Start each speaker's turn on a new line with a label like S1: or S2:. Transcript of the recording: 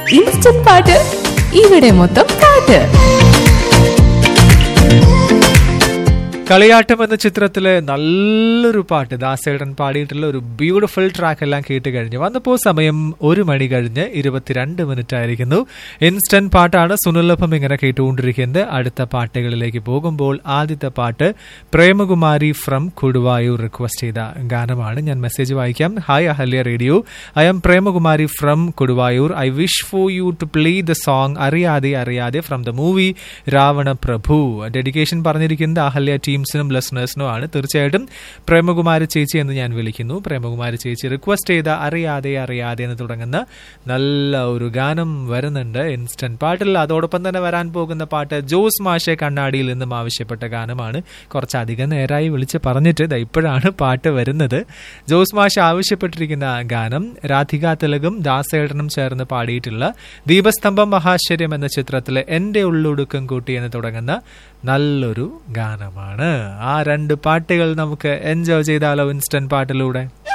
S1: instant പാട്ട് ഇവിടെ മൊത്തം പാട്ട്
S2: കളിയാട്ടം എന്ന ചിത്രത്തിലെ നല്ലൊരു പാട്ട് ദാസേടൻ പാടിയിട്ടുള്ള ഒരു ബ്യൂട്ടിഫുൾ ട്രാക്ക് എല്ലാം കേട്ട് കഴിഞ്ഞു വന്നപ്പോൾ സമയം ഒരു മണി കഴിഞ്ഞ് ഇരുപത്തിരണ്ട് മിനിറ്റ് ആയിരിക്കുന്നു ഇൻസ്റ്റന്റ് പാട്ടാണ് സുനിലഭം ഇങ്ങനെ കേട്ടുകൊണ്ടിരിക്കുന്നത് അടുത്ത പാട്ടുകളിലേക്ക് പോകുമ്പോൾ ആദ്യത്തെ പാട്ട് പ്രേമകുമാരി ഫ്രം കൊടുവായൂർ റിക്വസ്റ്റ് ചെയ്ത ഗാനമാണ് ഞാൻ മെസ്സേജ് വായിക്കാം hi Ahalya radio I am Premakumari from Koduvayur I wish for you to play the song Ariyathe Ariyathe from the movie Ravana Prabhu dedication പറഞ്ഞിരിക്കുന്നത് അഹല്യ ടീംസിനും ലിസണേഴ്സിനും ആണ് തീർച്ചയായിട്ടും പ്രേമകുമാരി ചേച്ചി എന്ന് ഞാൻ വിളിക്കുന്നു പ്രേമകുമാരി ചേച്ചി റിക്വസ്റ്റ് ചെയ്ത അറിയാതെ അറിയാതെ എന്ന് തുടങ്ങുന്ന നല്ല ഒരു ഗാനം വരുന്നുണ്ട് ഇൻസ്റ്റന്റ് പാട്ടിൽ അതോടൊപ്പം തന്നെ വരാൻ പോകുന്ന പാട്ട് ജോസ് മാഷെ കണ്ണാടിയിൽ നിന്നും ആവശ്യപ്പെട്ട ഗാനമാണ് കുറച്ചധികം നേരമായി വിളിച്ച് പറഞ്ഞിട്ട് ദാ ഇപ്പോഴാണ് പാട്ട് വരുന്നത് ജോസ് മാഷ് ആവശ്യപ്പെട്ടിരിക്കുന്ന ഗാനം രാധിക തിലകും ദാസേടനും ചേർന്ന് പാടിയിട്ടുള്ള ദീപസ്തംഭം മഹാശ്ചര്യം എന്ന ചിത്രത്തിലെ എന്റെ ഉള്ളൊടുക്കം കൂട്ടി എന്ന് തുടങ്ങുന്ന നല്ലൊരു ഗാനമാണ് ആ രണ്ട് പാട്ടുകൾ നമുക്ക് എൻജോയ് ചെയ്താലോ ഇൻസ്റ്റന്റ് പാട്ടിലൂടെ